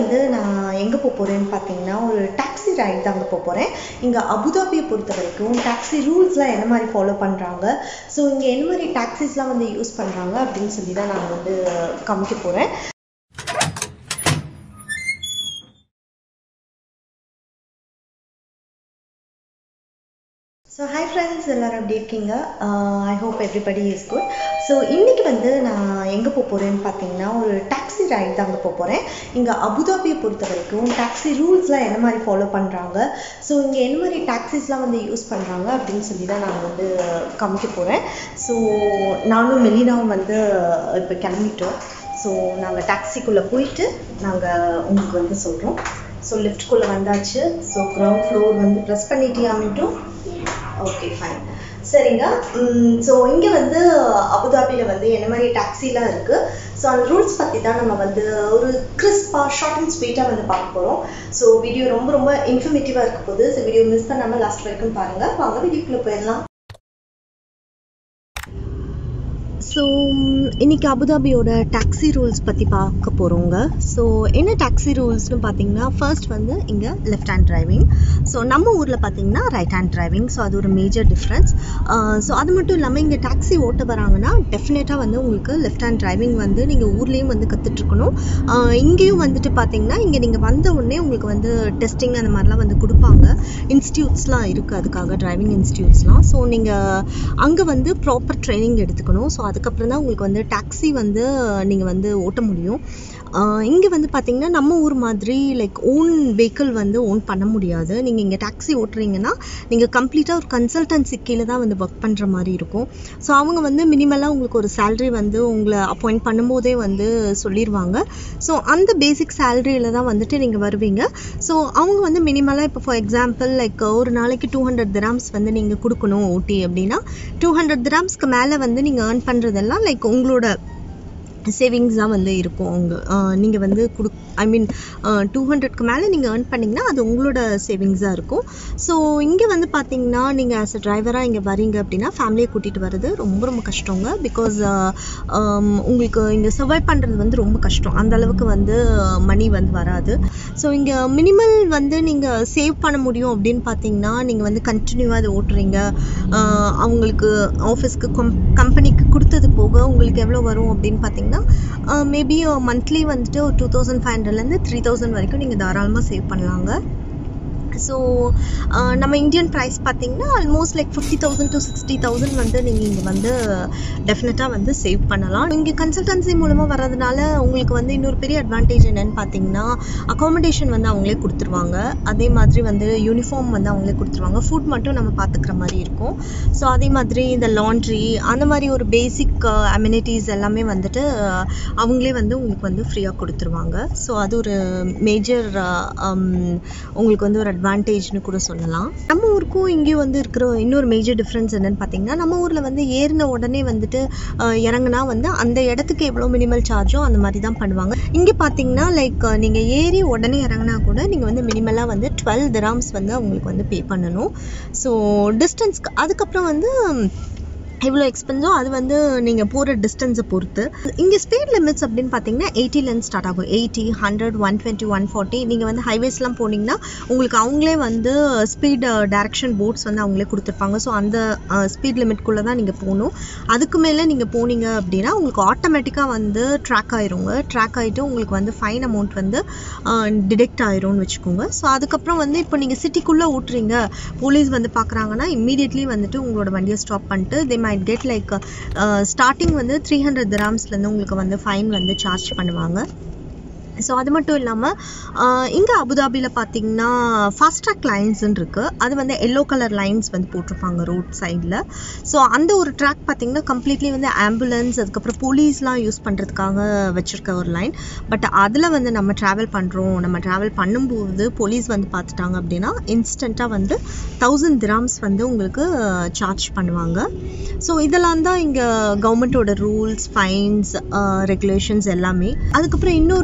வந்து நான் எங்கே போக போகிறேன்னு பார்த்தீங்கன்னா ஒரு டாக்ஸி ரைட் தாங்க போக போகிறேன் இங்கே அபுதாபியை பொறுத்த வரைக்கும் டாக்ஸி ரூல்ஸ்லாம் என்ன மாதிரி ஃபாலோ பண்ணுறாங்க ஸோ இங்கே என்ன மாதிரி டாக்ஸிஸ்லாம் வந்து யூஸ் பண்ணுறாங்க அப்படின்னு சொல்லி தான் நான் வந்து காமிக்க போகிறேன் ஸோ ஹாய் ஃப்ரெண்ட்ஸ் எல்லோரும் எப்படி இருக்கீங்க I hope everybody is good so இன்றைக்கி வந்து நான் எங்கே போக போகிறேன்னு பார்த்தீங்கன்னா ஒரு டாக்ஸி ரைட் தாங்க போக போகிறேன் இங்கே அபுதாபியை பொறுத்த வரைக்கும் டாக்ஸி ரூல்ஸ்லாம் என்ன மாதிரி ஃபாலோ பண்ணுறாங்க ஸோ இங்கே என்ன மாதிரி டாக்ஸிஸ்லாம் வந்து யூஸ் பண்ணுறாங்க அப்படின்னு சொல்லி தான் நான் வந்து காமிக்க போகிறேன் ஸோ நானும் மெலினாவும் வந்து இப்போ கிளம்பிட்டோம் ஸோ நாங்கள் டாக்ஸிக்குள்ளே போயிட்டு நாங்கள் உங்களுக்கு வந்து சொல்கிறோம் ஸோ லிஃப்ட்குள்ளே வந்தாச்சு ஸோ கிரவுண்ட் ஃப்ளோர் வந்து ப்ரெஸ் பண்ணிட்டியா மிட்டும் ஓகே ஃபைன் சரிங்க ஸோ இங்கே வந்து அபுதாபியில் வந்து என்ன மாதிரி டாக்ஸிலாம் இருக்குது ஸோ அந்த ரூல்ஸ் பற்றி தான் நம்ம வந்து ஒரு கிறிஸ்பாக ஷார்ட் அண்ட் ஸ்வீட்டாக வந்து பார்க்க போகிறோம் ஸோ வீடியோ ரொம்ப ரொம்ப இன்ஃபர்மேட்டிவாக இருக்க போகுது ஸோ வீடியோ மிஸ் பண்ணாமல் லாஸ்ட் வரைக்கும் பாருங்கள் வாங்க வீடியோக்குள்ளே போயிடலாம் ஸோ இன்னைக்கு அபுதாபியோட டாக்ஸி ரூல்ஸ் பற்றி பார்க்க போகிறோங்க ஸோ என்ன டாக்ஸி ரூல்ஸ்னு பார்த்தீங்கன்னா ஃபர்ஸ்ட் வந்து இங்கே லெஃப்ட் ஹேண்ட் டிரைவிங் ஸோ நம்ம ஊரில் பார்த்தீங்கன்னா ரைட் ஹேண்ட் டிரைவிங் ஸோ அது ஒரு மேஜர் டிஃப்ரென்ஸ் ஸோ அது மட்டும் இல்லாமல் இங்கே டாக்ஸி ஓட்ட வராங்கன்னா டெஃபினட்டாக வந்து உங்களுக்கு லெஃப்ட் ஹேண்ட் டிரைவிங் வந்து நீங்கள் ஊர்லேயும் வந்து கற்றுட்ருக்கணும் இங்கேயும் வந்துட்டு பார்த்தீங்கன்னா இங்கே நீங்கள் வந்த உடனே உங்களுக்கு வந்து டெஸ்டிங் அந்த மாதிரிலாம் வந்து கொடுப்பாங்க இன்ஸ்டியூட்ஸ்லாம் இருக்குது அதுக்காக டிரைவிங் இன்ஸ்டியூட்ஸ்லாம் ஸோ நீங்கள் அங்கே வந்து ப்ராப்பர் ட்ரைனிங் எடுத்துக்கணும் ஸோ அதுக்கப்புறம் தான் உங்களுக்கு வந்து டாக்ஸி வந்து நீங்கள் வந்து ஓட்ட முடியும் இங்கே வந்து பார்த்தீங்கன்னா நம்ம ஊர் மாதிரி லைக் ஓன் வெஹிக்கிள் வந்து ஓன் பண்ண முடியாது நீங்கள் இங்கே டாக்ஸி ஓட்டுறீங்கன்னா நீங்கள் கம்ப்ளீட்டாக ஒரு கன்சல்டன்சி கீழே தான் வந்து ஒர்க் பண்ணுற மாதிரி இருக்கும் ஸோ அவங்க வந்து மினிமலாக உங்களுக்கு ஒரு சேல்ரி வந்து உங்களை அப்பாயிண்ட் பண்ணும்போதே வந்து சொல்லிடுவாங்க ஸோ அந்த பேசிக் சேலரியில் தான் வந்துட்டு நீங்கள் வருவீங்க ஸோ அவங்க வந்து மினிமலாக இப்போ ஃபார் எக்ஸாம்பிள் லைக் ஒரு நாளைக்கு டூ ஹண்ட்ரட் திராம்ஸ் வந்து நீங்கள் கொடுக்கணும் ஓட்டி அப்படின்னா டூ ஹண்ட்ரட் திராம்ஸ்க்கு மேலே வந்து நீங்கள் ஏர்ன் பண்ணுறதெல்லாம் லைக் உங்களோட சேவிங்ஸ் தான் வந்து இருக்கும் அவங்க நீங்கள் வந்து கொடு ஐ மீன் டூ ஹண்ட்ரட்க்கு மேலே நீங்கள் ஏர்ன் பண்ணிங்கன்னா அது உங்களோட சேவிங்ஸாக இருக்கும் ஸோ இங்கே வந்து பார்த்தீங்கன்னா நீங்கள் ஆஸ் அ டிரைவராக இங்கே வரீங்க அப்படின்னா ஃபேமிலியை கூட்டிகிட்டு வர்றது ரொம்ப ரொம்ப கஷ்டங்க பிகாஸ் உங்களுக்கு இங்கே சர்வை பண்ணுறது வந்து ரொம்ப கஷ்டம் அந்த அளவுக்கு வந்து மணி வந்து வராது ஸோ இங்கே மினிமல் வந்து நீங்கள் சேவ் பண்ண முடியும் அப்படின்னு பார்த்தீங்கன்னா நீங்கள் வந்து கண்டினியூவாக அதை ஓட்டுறீங்க அவங்களுக்கு ஆஃபீஸ்க்கு கம் கம்பெனிக்கு கொடுத்தது போக உங்களுக்கு எவ்வளோ வரும் அப்படின்னு பார்த்தீங்கன்னா மேபி மந்த்லி வந்துட்டு ஒரு டூ தௌசண்ட் ஃபைவ் ஹண்ட்ரட்லேருந்து த்ரீ தௌசண்ட் வரைக்கும் நீங்கள் தாராளமாக சேவ் பண்ணலாங்க ஸோ நம்ம இந்தியன் ப்ரைஸ் பார்த்தீங்கன்னா almost like fifty thousand to sixty thousand வந்து நீங்கள் இங்கே வந்து டெஃபினட்டாக வந்து சேவ் பண்ணலாம் இங்கே கன்சல்டன்சி மூலமாக வர்றதுனால உங்களுக்கு வந்து இன்னொரு பெரிய அட்வான்டேஜ் என்னென்னு பார்த்தீங்கன்னா அகாமடேஷன் வந்து அவங்களே கொடுத்துருவாங்க அதே மாதிரி வந்து யூனிஃபார்ம் வந்து அவங்களே கொடுத்துருவாங்க ஃபுட் மட்டும் நம்ம பார்த்துக்கிற மாதிரி இருக்கும் ஸோ அதே மாதிரி இந்த லாண்ட்ரி அந்த மாதிரி ஒரு பேசிக் அம்யூனிட்டிஸ் எல்லாமே வந்துட்டு அவங்களே வந்து உங்களுக்கு வந்து ஃப்ரீயாக கொடுத்துருவாங்க ஸோ அது ஒரு மேஜர் உங்களுக்கு வந்து ஒரு அட்வான்டேஜ்னு கூட சொல்லலாம் நம்ம ஊருக்கும் இங்கேயும் வந்து இருக்கிற இன்னொரு மேஜர் டிஃப்ரென்ஸ் என்னன்னு பார்த்தீங்கன்னா நம்ம ஊரில் வந்து ஏறின உடனே வந்துட்டு இறங்குனா வந்து அந்த இடத்துக்கு எவ்வளோ மினிமல் சார்ஜோ அந்த மாதிரி தான் பண்ணுவாங்க இங்கே பார்த்தீங்கன்னா லைக் நீங்கள் ஏறி உடனே இறங்கினா கூட நீங்கள் வந்து மினிமலாக வந்து டுவெல் திராம்ஸ் வந்து அவங்களுக்கு வந்து பே பண்ணணும் ஸோ டிஸ்டன்ஸ்க்கு அதுக்கப்புறம் வந்து எவ்வளோ எக்ஸ்பென்ஸோ அது வந்து நீங்கள் போகிற டிஸ்டன்ஸை பொறுத்து இங்கே ஸ்பீட் லிமிட்ஸ் அப்படின்னு பார்த்தீங்கன்னா எயிட்டிலேருந்து ஸ்டார்ட் ஆகும் eighty hundred one twenty one forty நீங்கள் வந்து ஹைவேஸ்லாம் போனீங்கன்னா உங்களுக்கு அவங்களே வந்து ஸ்பீட் டைரக்ஷன் போர்ட்ஸ் வந்து அவங்களே கொடுத்துருப்பாங்க ஸோ அந்த ஸ்பீட் லிமிட்குள்ளே தான் நீங்கள் போகணும் அதுக்கு மேலே நீங்கள் போனீங்க அப்படின்னா உங்களுக்கு ஆட்டோமேட்டிக்காக வந்து ட்ராக் ஆயிருங்க ட்ராக் ஆகிட்டு உங்களுக்கு வந்து ஃபைன் அமௌண்ட் வந்து டிடெக்ட் ஆயிரும்னு வச்சுக்கோங்க ஸோ அதுக்கப்புறம் வந்து இப்போ நீங்கள் சிட்டிக்குள்ளே ஓட்டுறீங்க போலீஸ் வந்து பார்க்குறாங்கன்னா இம்மீடியட்லி வந்துட்டு உங்களோட வண்டியை ஸ்டாப் பண்ணிட்டு they might get like starting வந்து த்ரீ ஹண்ட்ரட் கிராம்ஸ்லேருந்து உங்களுக்கு வந்து ஃபைன் வந்து சார்ஜ் பண்ணுவாங்க ஸோ அது மட்டும் இல்லாமல் இங்கே அபுதாபியில் பார்த்தீங்கன்னா ஃபாஸ்ட் ட்ராக் லைன்ஸ்ன்னு இருக்குது அது வந்து எல்லோ கலர் லைன்ஸ் வந்து போட்டிருப்பாங்க ரோட் சைடில் ஸோ அந்த ஒரு ட்ராக் பார்த்தீங்கன்னா கம்ப்ளீட்லி வந்து ஆம்புலன்ஸ் அதுக்கப்புறம் போலீஸ்லாம் யூஸ் பண்ணுறதுக்காக வச்சுருக்க ஒரு லைன் பட் அதில் வந்து நம்ம ட்ராவல் பண்ணுறோம் நம்ம ட்ராவல் பண்ணும்போது போலீஸ் வந்து பார்த்துட்டாங்க அப்படின்னா இன்ஸ்டண்ட்டாக வந்து தௌசண்ட் திராம்ஸ் வந்து உங்களுக்கு சார்ஜ் பண்ணுவாங்க ஸோ இதெல்லாம் தான் இங்கே கவர்மெண்ட்டோட ரூல்ஸ் ஃபைன்ஸ் ரெகுலேஷன்ஸ் எல்லாமே அதுக்கப்புறம் இன்னொரு மேஜர்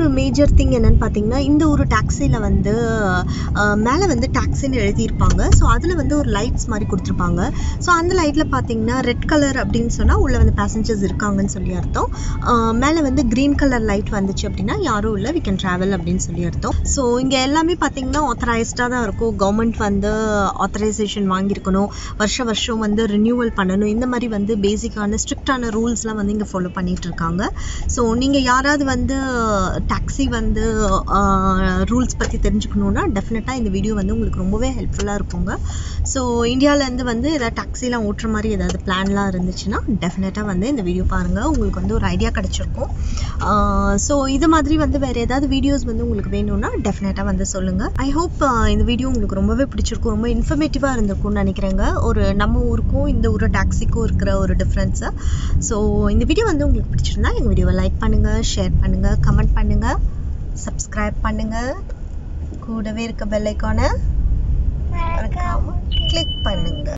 மேஜர் திங் என்னன்னு பார்த்தீங்கன்னா இந்த ஒரு டாக்ஸியில் வந்து மேலே வந்து டாக்ஸின்னு எழுதியிருப்பாங்க ஸோ அதில் வந்து ஒரு லைட்ஸ் மாதிரி கொடுத்துருப்பாங்க ஸோ அந்த லைட்டில் பார்த்தீங்கன்னா ரெட் கலர் அப்படின்னு சொன்னால் உள்ளே வந்து பேசஞ்சர்ஸ் இருக்காங்கன்னு சொல்லி அர்த்தம் மேலே வந்து க்ரீன் கலர் லைட் வந்துச்சு அப்படின்னா யாரும் இல்லை வி கேன் ட்ராவல் அப்படின்னு சொல்லி அர்த்தம் ஸோ இங்கே எல்லாமே பார்த்தீங்கன்னா ஆத்தரைஸ்டாக தான் இருக்கும் கவர்மெண்ட் வந்து ஆத்தரைசேஷன் வாங்கியிருக்கணும் வருஷ வருஷம் வந்து ரினியூவல் பண்ணணும் இந்த மாதிரி வந்து பேசிக்கான ஸ்ட்ரிக்டான ரூல்ஸ்லாம் வந்து இங்கே ஃபாலோ பண்ணிட்டு இருக்காங்க ஸோ நீங்கள் யாராவது வந்து டாக்ஸி வந்து ரூல்ஸ் பற்றி தெரிஞ்சுக்கணுன்னா டெஃபினட்டாக இந்த வீடியோ வந்து உங்களுக்கு ரொம்பவே ஹெல்ப்ஃபுல்லாக இருக்குங்க ஸோ இந்தியாவிலேருந்து வந்து ஏதாவது டாக்ஸிலாம் ஓட்டுற மாதிரி ஏதாவது பிளான்லாம் இருந்துச்சுன்னா டெஃபினட்டாக வந்து இந்த வீடியோ பாருங்கள் உங்களுக்கு வந்து ஒரு ஐடியா கிடச்சிருக்கும் ஸோ இது மாதிரி வந்து வேறு ஏதாவது வீடியோஸ் வந்து உங்களுக்கு வேணும்னா டெஃபினட்டாக வந்து சொல்லுங்கள் ஐ ஹோப் இந்த வீடியோ உங்களுக்கு ரொம்பவே பிடிச்சிருக்கும் ரொம்ப இன்ஃபர்மேட்டிவாக இருந்திருக்கும்னு நினைக்கிறேங்க ஒரு நம்ம ஊருக்கும் இந்த ஊர் டாக்ஸிக்கும் இருக்கிற ஒரு டிஃப்ரென்ஸை ஸோ இந்த வீடியோ வந்து உங்களுக்கு பிடிச்சிருந்தா எங்கள் வீடியோவை லைக் பண்ணுங்கள் ஷேர் பண்ணுங்கள் கமெண்ட் பண்ணுங்கள் சப்ஸ்கிரைப் பண்ணுங்கள் கூடவே இருக்க பெல் ஐக்கானை கிளிக் பண்ணுங்கள்